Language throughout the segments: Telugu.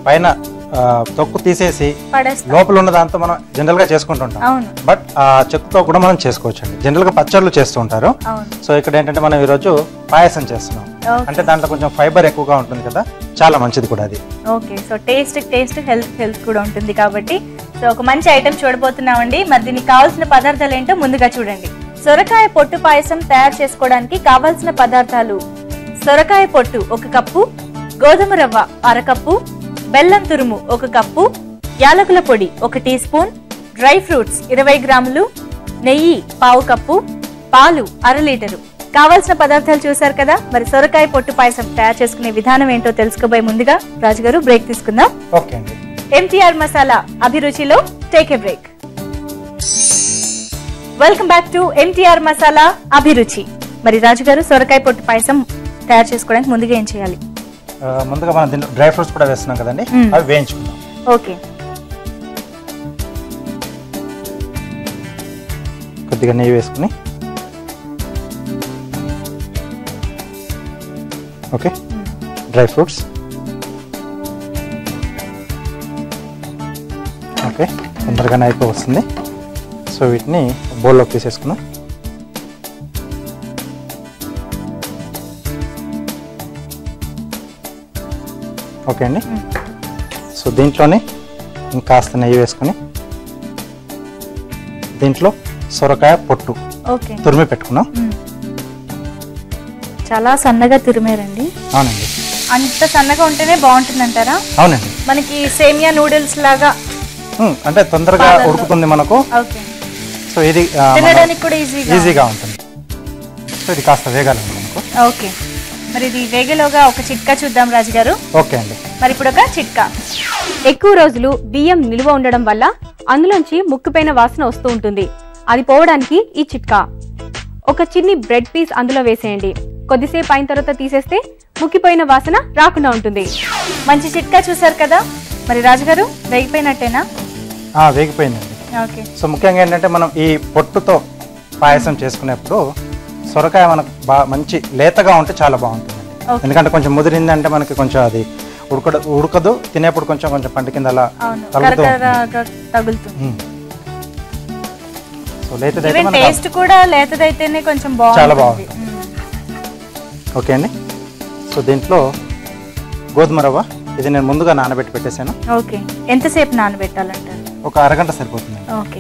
పైన ఆ, తొక్కు తీసేసి పడేస్తాం లోపల ఉన్న దాంతో మనం జనరల్ గా చేసుకుంటుంటాం అవును బట్ ఆ చెక్కుతో కూడా మనం చేసుకోవచ్చు అండి జనరల్ గా పచ్చళ్ళు చేస్తూ ఉంటారు అవును సో ఇక్కడ ఏంటంటే మనం ఈరోజు పాయసం చేస్తున్నాం Okay. అంటే దాంట్లో కొంచెం ఫైబర్ ఎక్కువగా ఉంటుంది కదా చాలా మంచిది కూడా అది okay so taste taste health health కూడా ఉంటుంది కాబట్టి సో ఒక మంచి ఐటెం చూడబోతున్నామండి మరి దీనికి కావాల్సిన పదార్థాలు ఏంటో ముందుగా చూడండి సొరకాయ పొట్టు పాయసం తయారు చేసుకోవడానికి కావాల్సిన పదార్థాలు సొరకాయ పొట్టు ఒక కప్పు గోధుమ రవ్వ అరకప్పు బెల్లం తురుము ఒక కప్పు యాలకుల పొడి ఒక టీ స్పూన్ డ్రై ఫ్రూట్స్ ఇరవై గ్రాములు నెయ్యి పావు కప్పు పాలు అర లీటరు కావాల్సిన పదార్థాలు చూశారు కదా మరి సొరకాయ పొట్టు పాయసం తయారు చేసుకునే విధానం ఏంటో తెలుసుకోబోయే ముందుగా రాజుగారు బ్రేక్ తీసుకుందాం ఓకే అండి ఎంటీఆర్ మసాలా అభిరుచిలో take a break welcome back to MTR masala Abhiruchi మరి రాజుగారు సొరకాయ పొట్టు పాయసం తయారు చేసుకోవడానికి ముందుగా ఏం చేయాలి ఆ, ముందుగా మనం దీంట్లో డ్రై ఫ్రూట్స్ కూడా వేస్తున్నాం కదండి మ్మ్. అవి వేయించుకుందాం ఓకే కొద్దిగా నెయ్యి వేసుకుని ఓకే డ్రై ఫ్రూట్స్ ఓకే తొందరగానే అయిపో వస్తుంది సో వీటిని బౌల్లోకి తీసేసుకున్నాం ఓకే అండి సో దీంట్లోనే ఇంకాస్త నెయ్యి వేసుకొని దీంట్లో సొరకాయ పొట్టు ఓకే తురిమి పెట్టుకున్నాం మ్మ్. చాలా సన్నగా తురిమేరండి అవునండి అంత సన్నగా ఉంటేనే బాగుంటుందంటారా అవునండి మనకి సేమియా నూడిల్స్ లాగా ఉమ్, అంటే తొందరగా పాలల్లో. ఉడుకుతుంది మనకు ఓకే సో ఇది ఆ, మనం తినడానికి కూడా ఈజీగా ఈజీగా ఉంటుంది సో ఇది కాస్త వేగాలండి మనకు ఓకే మరి ఇది వేగలోగా ఒక చిట్కా చూద్దాం రాజు గారు ఓకే అండి మరి ఇప్పుడు ఒక చిట్కా ఎక్కువ రోజులు బియ్యం నిల్వ ఉండడం వల్ల అందులోంచి ముక్కుపైన వాసన వస్తూ ఉంటుంది అది పోవడానికి ఈ చిట్కా ఒక చిన్ని బ్రెడ్ పీస్ అందులో వేసేయండి కొద్దిసేపు అయిన తర్వాత తీసేస్తే ముక్కిపోయిన వాసన రాకుండా ఉంటుంది మంచి చిట్కా చూసారు కదా మరి రాజుగారు వేగిపోయినట్టేనా ఆ, వేగిపోయిందండి ఓకే సో ముఖ్యంగా ఏంటంటే మనం ఈ పొట్టుతో పాయసం చేసుకునేప్పుడు సొరకాయ మనకు బాగా మంచి లేతగా ఉంటే చాలా బాగుంటుందండి Okay. ఎందుకంటే కొంచెం ముదిరిందంటే మనకి కొంచెం అది ఉడకదు ఉడకదు తినేప్పుడు కొంచెం కొంచెం పంట కింద అలా అవును తగులుతూ ఉంటుంది. కరకరగా తగులుతుంది ఉమ్. సో లేతదైతే ఈవెన్ మనకు టేస్ట్ కూడా లేతదైతేనే కొంచెం చాలా బాగుంటుంది బాగుంటుంది. మ్మ్. ఓకే అండి సో దీంట్లో గోధుమ రవ్వ ఇది నేను ముందుగా నానబెట్టి పెట్టేశాను ఓకే ఎంతసేపు నానబెట్టాలంటారు ఒక అరగంట సరిపోతుంది ఓకే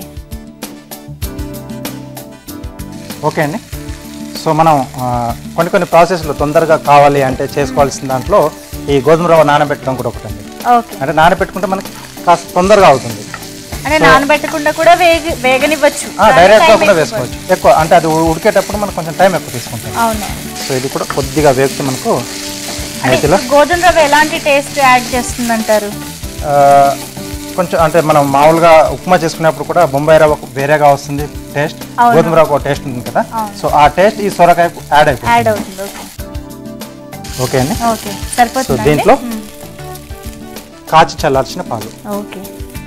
ఓకే అండి సో మనం ఆ, కొన్ని కొన్ని ప్రాసెస్లు తొందరగా కావాలి అంటే చేసుకోవాల్సిన దాంట్లో ఈ గోధుమ రవ్వ నానబెట్టడం కూడా ఒకటి అండి ఓకే అంటే నానబెట్టుకుంటే మనకి కాస్త తొందరగా అవుతుంది అంటే నానబెట్టకుండా కూడా వేగ వేగనివ్వచ్చు డైరెక్ట్గా Time కూడా ఎక్కువ. వేసుకోవచ్చు ఎక్కువ అంటే అది ఉ- ఉడికేటప్పుడు మనకు కొంచెం టైం ఎక్కువ తీసుకుంటుంది అవును సో ఇది కూడా కొద్దిగా వేగితే మనకు అంటే నేతిలో గోధుమ రవ్వ ఎలాంటి టేస్ట్ యాడ్ చేస్తుంది అంటారు ఆ, కొంచెం అంటే మనం మామూలుగా ఉప్మా చేసుకునేప్పుడు కూడా బొంబాయి రవ్వ వేరేగా వస్తుంది టేస్ట్ అవును. గోధుమ రవ్వ టేస్ట్ ఉంటుంది కదా అవును. సో ఆ టేస్ట్ ఈ సొరకాయకు యాడ్ అయిపోతుంది యాడ్ అవుతుంది ఓకే ఓకే అండి ఓకే సరిపోతుంది సో దీంట్లో? కాచి చల్లార్చిన పాలు ఓకే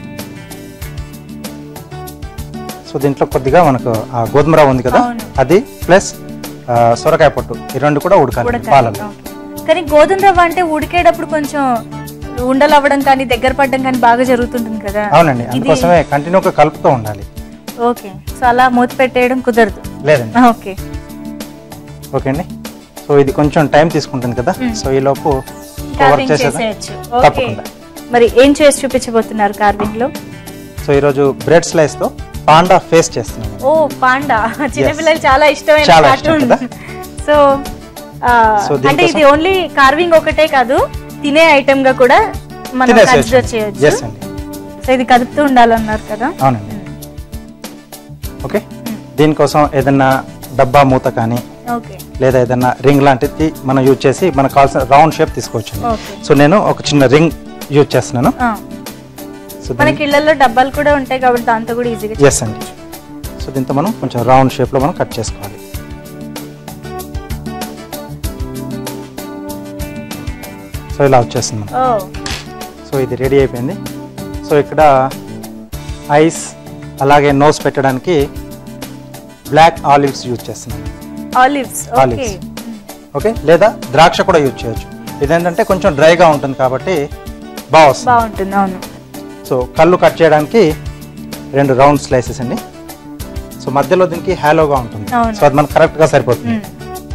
సో దీంట్లో కొద్దిగా మనకు ఆ గోధుమ రవ్వ ఉంది కదా అవును. అది ప్లస్ ఆ, సొరకాయ పొట్టు ఈ రెండు కూడా ఉడకాలి ఉడకాలి పాలలో ఓకే. కానీ గోధుమ రవ్వ అంటే ఉడికేటప్పుడు కొంచెం ఉండలు అవ్వడం కానీ దగ్గర పడడం కానీ బాగా జరుగుతుంటుంది కదా అవునండి ఇది అందుకోసమే కంటిన్యూగా కలుపుతూ ఉండాలి ఓకే సో అలా మూత పెట్టేయడం కుదరదు లేదండి ఓకే ఓకే అండి సో ఇది కొంచెం టైం తీసుకుంటుంది కదా మ్మ్. సో ఈ లోపు వర్క్ కార్వింగ్ చేసేదా చేసేయచ్చు ఓకే తప్పకుండా మరి ఏం చేసి చూపించబోతున్నారు కార్వింగ్ లో సో ఈరోజు బ్రెడ్ స్లైస్ తో పాండా ఫేస్ చేస్తున్నాను ఓ పాండా చిన్నపిల్లలు చాలా ఇష్టమైన చాలా ఇష్టం కార్టూన్ కదా? సో ఆ, So, దీనికోసం- అంటే ఇది ఓన్లీ కార్వింగ్ ఒకటే కాదు తినే ఐటమ్ గా కూడా మనం కన్సిడర్ చేయొచ్చు ఎస్ అండి సో ఇది కదుపుతూ ఉండాలన్నారు కదా అవునండి ఓకే దీనికోసం ఏదన్నా డబ్బా మూత కానీ ఓకే లేదా ఏదన్నా రింగ్ లాంటిది మనం యూజ్ చేసి మనకు కావాల్సిన రౌండ్ షేప్ తీసుకోవచ్చు ఓకే సో నేను ఒక చిన్న రింగ్ యూజ్ చేస్తున్నాను సో మనకి ఇళ్లలో డబ్బాలు కూడా ఉంటాయి కాబట్టి దాంతో కూడా ఈజీగా ఎస్ అండి సో దీంతో మనం కొంచెం రౌండ్ షేప్లో మనం కట్ చేసుకోవాలి సో ఇలా వచ్చేస్తుంది మనకు. ఓ సో ఇది రెడీ అయిపోయింది సో ఇక్కడ ఐస్ అలాగే నోస్ పెట్టడానికి బ్లాక్ ఆలివ్స్ యూజ్ చేస్తున్నాను ఆలివ్స్ ఓకే Olives. ఓకే లేదా ద్రాక్ష కూడా యూజ్ చేయొచ్చు ఇదేంటంటే కొంచెం డ్రైగా ఉంటుంది కాబట్టి బాగా వస్తుంది బాగుంటుంది అవును సో కళ్ళు కట్ చేయడానికి రెండు రౌండ్ స్లైసెస్ అండి సో మధ్యలో దీనికి హ్యాలోగా ఉంటుంది అవును. సో అది మనకు కరెక్ట్గా సరిపోతుంది మ్మ్.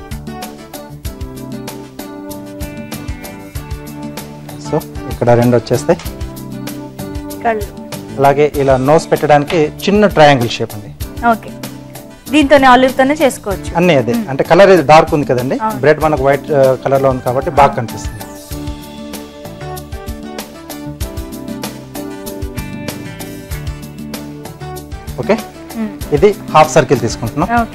సో ఇక్కడ రెండు వచ్చేస్తాయి కళ్ళు అలాగే ఇలా నోస్ పెట్టడానికి చిన్న ట్రయాంగిల్ షేప్ అండి ఓకే దీంతోనే ఆలివ్తోనే చేసుకోవచ్చు అన్నీ అదే అంటే కలర్ ఇది డార్క్ ఉంది కదండి అవును. బ్రెడ్ మనకు వైట్ కలర్ లో ఉంది కాబట్టి బాగా కనిపిస్తుంది ఓకే మ్మ్. ఇది హాఫ్ సర్కిల్ తీసుకుంటున్నాం ఓకే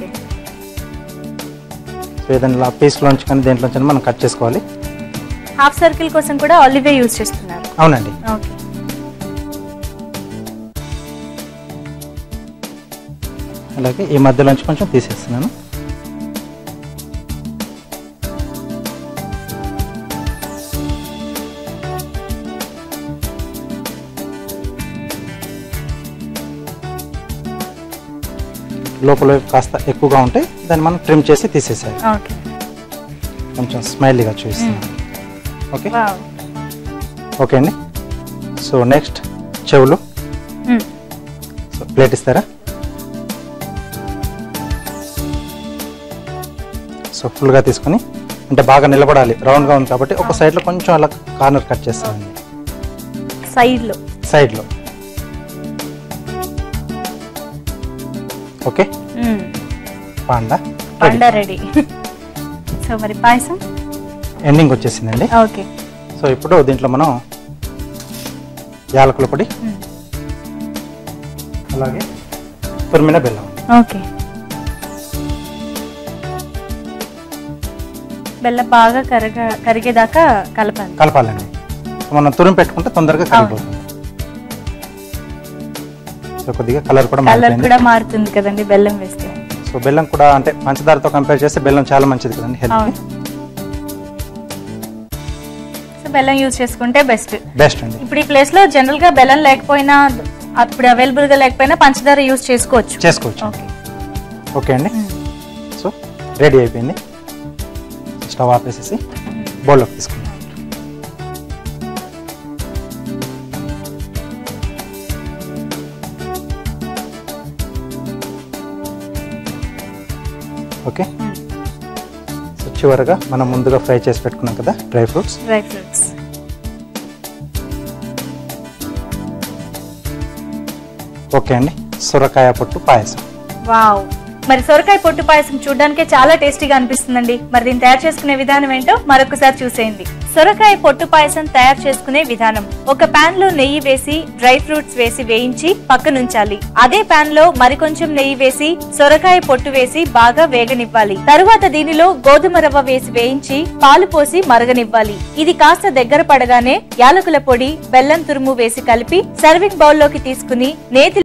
సో ఏదైనా ఇలా పీస్లోంచి కానీ దేంట్లోంచి మనం కట్ చేసుకోవాలి హాఫ్ సర్కిల్ కోసం కూడా ఆలివే యూజ్ చేస్తున్నారు అవునండి ఓకే అలాగే ఈ మధ్యలోంచి కొంచెం తీసేస్తున్నాను లోపల వైపు కాస్త ఎక్కువగా ఉంటే దాన్ని మనం ట్రిమ్ చేసి తీసేసాలి ఓకే కొంచెం స్మైలీగా చూపిస్తున్నాను ఓకే వావ్ ఓకే అండి సో నెక్స్ట్ చెవులు మ్మ్. సో ప్లేట్ ఇస్తారా సో ఫుల్గా తీసుకొని అంటే బాగా నిలబడాలి రౌండ్గా ఉంది కాబట్టి ఒక సైడ్లో కొంచెం అలా కార్నర్ కట్ చేస్తామండి సైడ్ లో సైడ్లో ఓకే మ్మ్. పాండా పండా రెడీ సో మరి పాయసం ఎండింగ్ వచ్చేసిందండి ఓకే సో ఇప్పుడు దీంట్లో మనం యాలకుల పొడి మ్మ్. అలాగే తురిమిన బెల్లం ఓకే బెల్లం బాగా కరగ కరిగేదాకా కలపాలి కలపాలండి సో మనం తురిమి పెట్టుకుంటే తొందరగా కరిగిపోతుంది సో కొద్దిగా కలర్ కూడా కలర్ మారిపోయింది కూడా మారుతుంది కదండి బెల్లం వేస్తే సో బెల్లం కూడా అంటే పంచదారతో కంపేర్ చేస్తే బెల్లం చాలా మంచిది కదండి హెల్త్ అవును సో బెల్లం యూజ్ చేసుకుంటే బెస్ట్ బెస్ట్ అండి ఇప్పుడు ఈ ప్లేస్ లో జనరల్ గా బెల్లం లేకపోయినా అప్పుడు అవైలబుల్ గా లేకపోయినా పంచదార యూజ్ చేసుకోవచ్చు చేసుకోవచ్చు ఓకే ఓకే అండి సో రెడీ అయిపోయింది స్టవ్ ఆపేసేసి బౌల్లోకి తీసుకుందాం ఓకే సో చివరగా మనం ముందుగా ఫ్రై చేసి పెట్టుకున్నాం కదా dry fruits dry fruits okay అండి సొరకాయ పొట్టు పాయసం వావ్ మరి సొరకాయ పొట్టు పాయసం చూడడానికే చాలా టేస్టీగా అనిపిస్తుందండి మరి దీన్ని తయారు చేసుకునే విధానం ఏంటో మరొకసారి చూసేయండి సొరకాయ పొట్టు పాయసం తయారు చేసుకునే విధానం ఒక పాన్ లో నెయ్యి వేసి డ్రై ఫ్రూట్స్ వేసి వేయించి పక్కనుంచాలి అదే పాన్ లో మరికొంచెం నెయ్యి వేసి సొరకాయ పొట్టు వేసి బాగా వేగనివ్వాలి తరువాత దీనిలో గోధుమ రవ్వ వేసి వేయించి పాలు పోసి మరగనివ్వాలి ఇది కాస్త దగ్గర పడగానే యాలకుల పొడి బెల్లం తురుము వేసి కలిపి సర్వింగ్ బౌల్ లోకి తీసుకుని నేతి